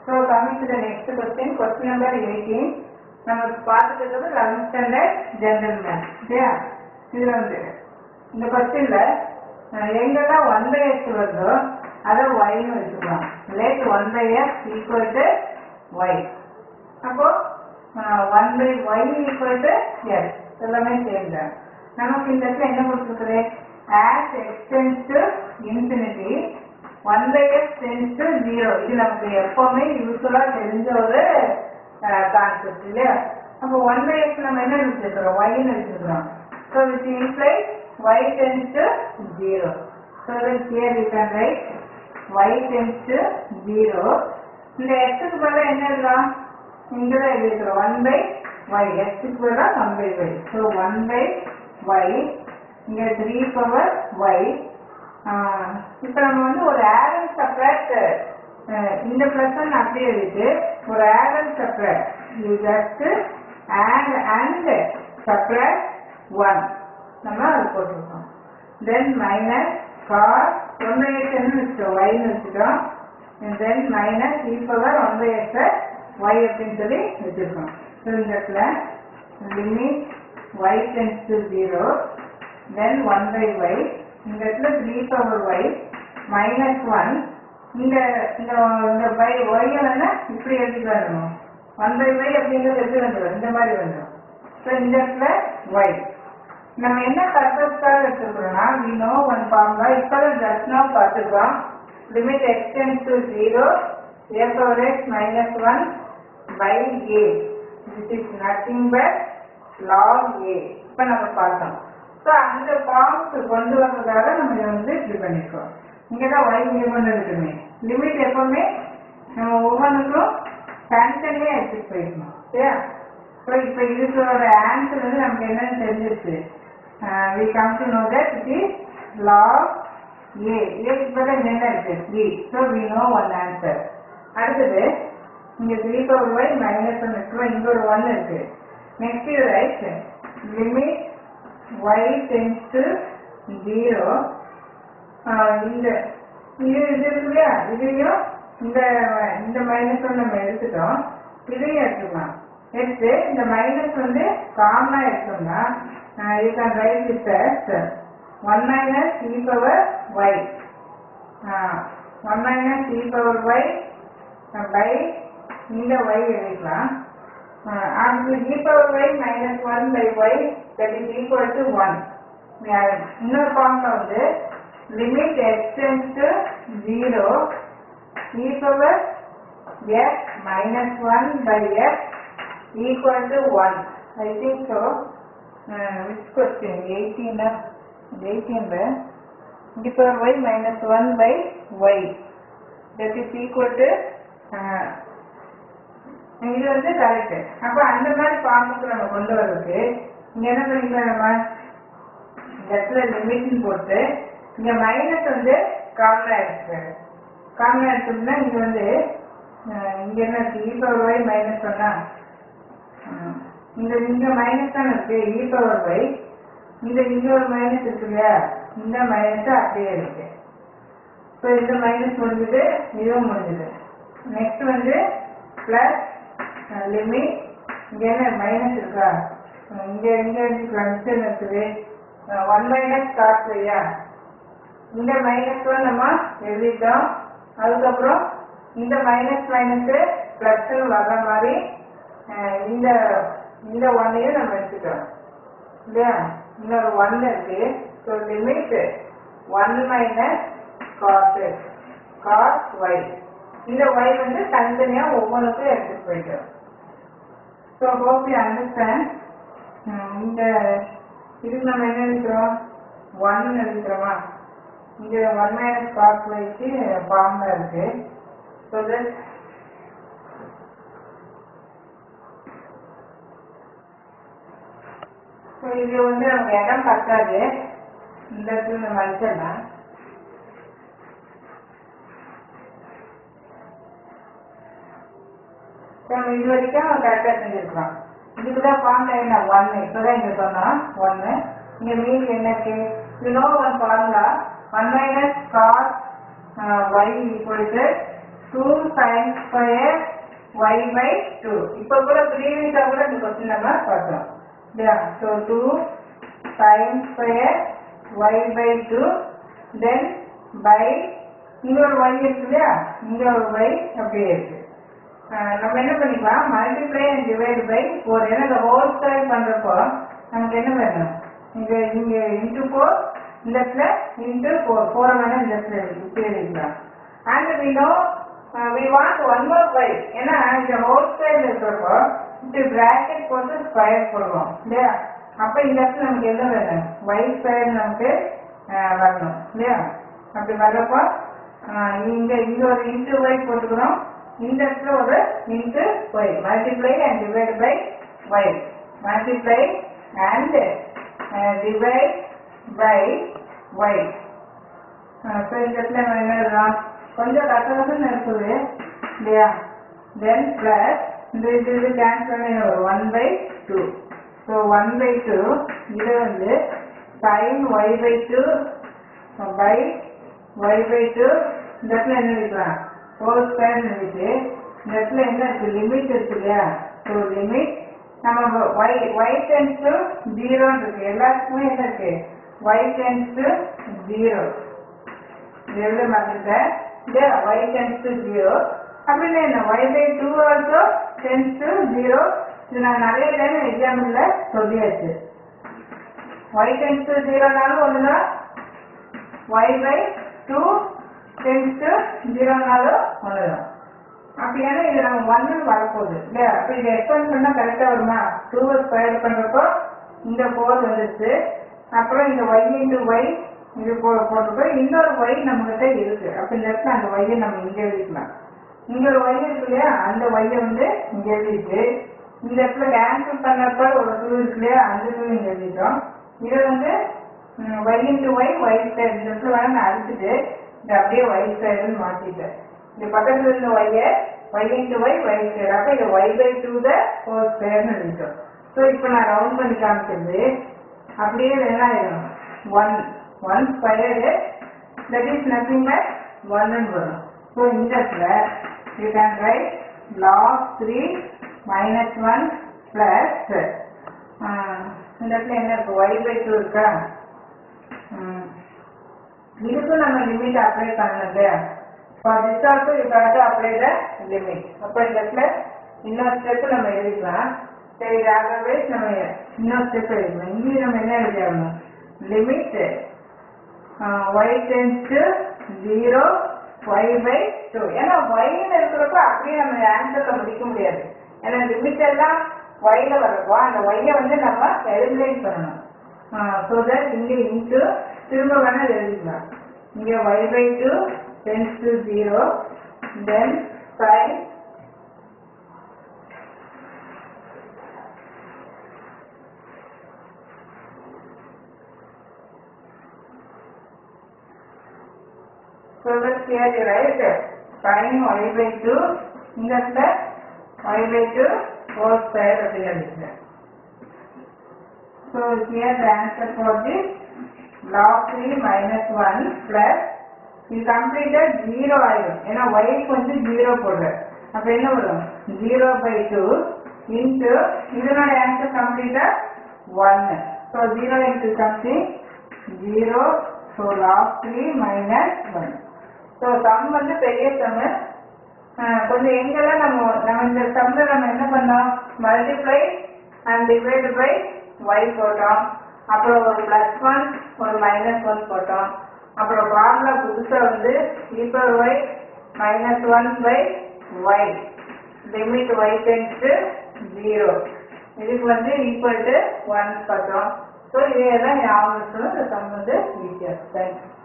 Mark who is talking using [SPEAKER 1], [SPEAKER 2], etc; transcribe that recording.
[SPEAKER 1] So coming to the next question question number eighteen நம்ம பார்த்துட்டு இருக்கிறது லெவன்த் ஸ்டாண்டர்ட் ஜென்ரல் மேத் சரியா இதில் வந்து இந்த கொஸ்டினில் எங்கெல்லாம் ஒன் பை எக்ஸ் வருதோ அதை ஒய்னு வச்சுக்கலாம் let one by x equal to y அப்போ one by y equal to s எல்லாமே சேம் தான் நமக்கு இந்த இடத்துல என்ன கொடுத்துருக்குது as x tends to infinity one by x tends to zero இது நமக்கு எப்பவுமே யூஸ்ஃபுல்லாக தெரிஞ்ச ஒரு கான்செப்ட் இல்லையா அப்போ ஒன் பை எக்ஸ் நம்ம என்ன வச்சிருக்கிறோம் ஒய்னு வச்சிருக்கிறோம் so which imply y tends to zero so that here you can write y tends to zero இந்த எக்ஸுக்கு பதிலாக என்ன எழுதலாம் இங்கே தான் எழுதிக்கிறோம் ஒன் பை ஒய் எக்ஸுக்கு பதிலாக one by y so one by y இங்கே த்ரீ பவர் ஒய் இப்போ நம்ம வந்து ஒரு ஆரல் சப்ராக்ட் இந்த ப்ளஸ் ஒன் அப்படியே எழுதிட்டு ஒரு ஆரல் subtract you just and and subtract one நம்ம அது போட்டிருக்கோம் then minus cos one by x என்ன வச்சுட்டோம் ஒய்னு வச்சுட்டோம் then minus e power one by எக்ஸை ஒய் அப்படின்னு சொல்லி வச்சுருக்கோம் ஸோ இந்த இடத்துல limit y tends to zero then one by Y இந்த இடத்துல three power y minus one இந்த இந்த இந்த பை ஒய்யை வந்து இப்படி எழுதிக்கலாம் நம்ம ஒன் பை ஒய் அப்படிங்கிறது எப்படி வந்துடும் இந்த மாதிரி வந்துடும் ஸோ இந்த இடத்துல ஒய் நம்ம என்ன பர்பஸ்க்காக எடுத்துக்கிறோம்னா வி நோ ஒன் ஃபார்முலா இப்போ தான் ஜஸ்ட் நோ பார்த்துருக்கோம் limit x tends to zero a power x minus one by a this is nothing but log a இப்போ நம்ம பார்த்தோம் ஸோ அந்த ஃபார்ம்ஸ் கொண்டு வந்ததாக நம்ம இதை வந்து இப்படி பண்ணிருக்கோம் இங்கே தான் ஒய் இங்கே கொண்டு வந்துட்டுமே லிமிட் எப்பவுமே நம்ம ஒவ்வொன்றுக்கும் தனித்தனியாக எடுத்துட்டு போயிருக்கணும் சரியா ஸோ இப்போ இதுக்கோட ஆன்சர் வந்து நமக்கு என்னன்னு தெரிஞ்சிருச்சு we come to know that it is log a ஏக்கு பதில் என்ன இருக்கு three so we know one answer அடுத்தது இங்கே three power y minus one இருக்கு இங்கே ஒரு ஒன் இருக்கு next you write limit y tends to 0 இந்த இது இது இருக்கு இல்லையா இதையும் இந்த இந்த மைனஸ் ஒன் நம்ம எடுத்துட்டோம் இதையும் எடுத்துக்கலாம் எடுத்து இந்த மைனஸ் வந்து காமனா எடுத்தோம்னா you can write with one minus e power y one minus e power y by இந்த ஒய் எழுதிக்கலாம் அது e power y minus 1 by y that is equal to 1 இன்னொரு ஃபார்ம்ல வந்து limit x tends to 0 e power x minus 1 by x equal to 1 I think so uh, which question 18 uh, 18 e power y minus 1 by y that is equal to uh, இது வந்து correct அப்ப அந்த மாதிரி ஃபார்முக்கு நம்ம கொண்டு வர்றதுக்கு இங்க என்ன பண்ணிக்கலாம் நம்ம இந்த இடத்துல லிமிட்னு போட்டு இங்க மைனஸ் வந்து காமனா இருக்கு காமனா எடுத்தோம்னா இங்க வந்து அஹ், இங்க என்ன இ பவர் ஒய் மைனஸ் ஒன்னா இந்த இங்க மைனஸ் தான் இருக்கு இ பவர் ஒய் இந்த இங்க ஒரு மைனஸ் இருக்கு இல்லையா இந்த மைனஸ் அப்படியே இருக்கு ஸோ இந்த மைனஸ் முடிஞ்சது இதுவும் முடிஞ்சது நெக்ஸ்ட் வந்து பிளஸ் லிமிட் இங்க என்ன மைனஸ் இருக்கா அஹ் இங்க இங்க பிளஸ் இருக்குது ஒன் மைனஸ் காசு இல்லையா இந்த மைனஸ் ஒன் நம்ம எழுதிட்டோம் அதுக்கப்புறம் இந்த மைனஸ் மைனஸ் பிளஸ் வர்ற மாதிரி அஹ் இந்த இந்த ஒன்னையும் நம்ம எடுத்துட்டோம் இல்லையா இன்னொரு ஒன் இருக்கு so limit one minus cos cos y இந்த ஒய் வந்து தனித்தனியா ஒவ்வொன்றுக்கும் எடுத்துட்டு போயிட்டோம் ஸோ ஹோப் யூ அண்டர்ஸ்டாண்ட் இந்த இதுக்கு நம்ம என்ன எழுதிக்கிறோம் ஒன் எழுதிக்கிறோமா இங்க ஒன் மைனஸ் காஸ் ஒய்க்கு ஃபார்ம்ல இருக்கு ஸோ தட் ஸோ இது வந்து நமக்கு இடம் பத்தாது இந்த இடத்துல நம்ம அடிச்சிடலாம் நம்ம இது வரைக்கும் கரெக்டாக செஞ்சுருக்கிறோம் இதுக்கு தான் ஃபார்முலா என்ன ஒன்று இப்போ தான் இங்கே சொன்னோம் ஒன்று இங்கே மீதி என்ன இருக்கு you know one formula one minus cos y equal to two sin square y by two இப்போ கூட ப்ரீவியஸாக கூட இந்த கொஸ்டின் நம்ம பார்த்தோம் இல்லையா so two sin square y by two then by இங்க ஒரு ஒய் இருக்கு இல்லையா இங்க ஒரு ஒய் அப்படியே இருக்கு ஆஹ் நம்ம என்ன பண்ணிக்கலாம் multiply and divide by four ஏன்னா இந்த ஹோல் ஸ்கொயர் பண்றப்போ நமக்கு என்ன வேணும் இங்க இங்க இன்டூ ஃபோர் இந்த இடத்துல இன்டூ ஃபோர் ஃபோரை வேணா இந்த இடத்துல இப்படி எழுதிக்கலாம் and we know uh, we want one more y ஏன்னா இந்த ஹோல் ஸ்கொயர் இருக்கிறப்போ இப்படி பிராக்கெட் போட்டு ஸ்கொயர் போடுவோம் இல்லையா அப்ப இந்த இடத்துல நமக்கு என்ன வேணும் y ஸ்கொயர் நமக்கு ஆஹ் வரணும் இல்லையா அப்படி வர்றப்போ ஆஹ் இங்க இங்க ஒரு இன்டூ y போட்டுக்கிறோம் இந்த இடத்துல ஒரு into y multiply and divide by y multiply and divide by y so இந்த இடத்துல நம்ம என்ன எழுதலாம் கொஞ்சம் கஷ்டம்னு இருக்குது இல்லையா தென் பிளஸ் இந்த இது இது கேன்சல் பண்ணி வரும் one by two so one by two இது வந்து sin y by two by y by two இந்த இடத்துல என்ன எழுதிக்கலாம் ஹோல் ஸ்கொயர் எழுதிட்டு இந்த இடத்துல என்ன இருக்கு லிமிட் இருக்கு இல்லையா ஸோ லிமிட் நம்ம ஒய் ஒய் டென்ஸ் டு ஜீரோன்னு இருக்கு எல்லாத்துக்குமே என்ன இருக்கு ஒய் டென்ஸ் டு ஜீரோ இது எழுத மாட்டேன் இல்லையா ஒய் டென்ஸ் டு ஜீரோ அப்படின்னு என்ன y by two also tends to zero இது நான் நிறைய டைம் எக்ஸாம்பிள்ல சொல்லியாச்சு ஒய் டென்ஸ் டு ஜீரோனாலும் ஒண்ணுதான் y by two tends to ஜீரோனாலும் ஒண்ணுதான் அப்படியான இது நம்ம ஒன்னு வரப்போகுது இல்லையா அப்ப இதை எக்ஸ்பெண்ட் பண்ணா கரெக்டா வருமா டூவை ஸ்கொயர் பண்றப்போ இந்த ஃபோர் வந்துருச்சு அப்புறம் இந்த ஒய் இன்டு ஒய் இது போ போட்டுருக்கோம் இன்னொரு ஒய் நம்ம கிட்ட இருக்கு அப்ப இந்த இடத்துல அந்த ஒய்யை நம்ம இங்க எழுதிக்கலாம் இங்க ஒரு ஒய் இருக்கு இல்லையா அந்த ஒய்யை வந்து இங்க எழுதிட்டு இந்த இடத்துல கேன்சல் பண்ணப்ப ஒரு டூ இருக்கு இல்லையா அந்த டூ இங்க எழுதிட்டோம் இது வந்து y into y y square இந்த இடத்துல வேணா நான் அடிச்சுட்டு இதை அப்படியே ஒய் ஸ்கொயர்னு மாத்திட்டேன் இந்த பக்கத்துல இருந்த ஒய்யை y into y y square அப்ப இது y by two the four ஸ்கொயர்னு எழுதிட்டோம் ஸோ இப்போ நான் ரவுண்ட் பண்ணி காமிக்கிறது அப்படியே என்ன ஆயிடும் one one squared that is nothing but ஒன்னு வரும் ஸோ இந்த இடத்துல you can write log three minus one plus இந்த இடத்துல என்ன இருக்கு ஒய் பை டூ இருக்கா ம். இதுக்கும் நம்ம லிமிட் அப்ளை பண்ணது for this also you got apply the limit அப்போ இந்த இடத்துல இன்னொரு ஸ்டெப் நம்ம எழுதிக்கலாம் சரி அதர்வைஸ் நம்ம இன்னொரு ஸ்டெப் எழுதிக்கலாம் இங்கேயும் நம்ம என்ன எழுதியாகணும் limit y tends to zero y by two ஏன்னா ஒய்னு இருக்கிறப்ப அப்படியே நம்ம ஆன்சர்ல முடிக்க முடியாது ஏன்னா லிமிட் எல்லாம் ஒய்ல வரப்போ அந்த ஒய்யை வந்து நம்ம எலிமினேட் பண்ணணும் ஸோ தட் இங்கே இன்ட்டு திரும்ப வேணா இதை எழுதிக்கலாம் இங்கே y by two tends to zero then sin So let's here you write sin y by 2 இந்த இடத்துல y by 2 whole square அப்படின்னு எழுதிக்கிறேன் So here the answer for this log 3 minus 1 plus இது completed 0 ஆயிடும் ஏன்னா y க்கு வந்து 0 போடுறேன் அப்ப என்ன வரும் 0 by 2 into இதனோட ஆன்சர் கம்ப்ளீட்டா 1 so 0 into something 0 so log 3 minus 1 so sum வந்து பெரிய சம்மு கொஞ்சம் எங்கெல்லாம் நம்ம நம்ம இந்த சம்ல நம்ம என்ன பண்ணோம் multiply and divide by y போட்டோம் அப்புறம் ஒரு பிளஸ் ஒன் ஒரு மைனஸ் ஒன் போட்டோம் அப்புறம் ஃபார்முலா புதுசாக வந்து equal y minus one by y limit y tends zero இதுக்கு வந்து ஈக்குவல் டு ஒன் பார்த்தோம் ஸோ இதையெல்லாம் ஞாபகம் வச்சுக்கணும் இந்த சம் வந்து ஈஸியாக தேங்க்யூ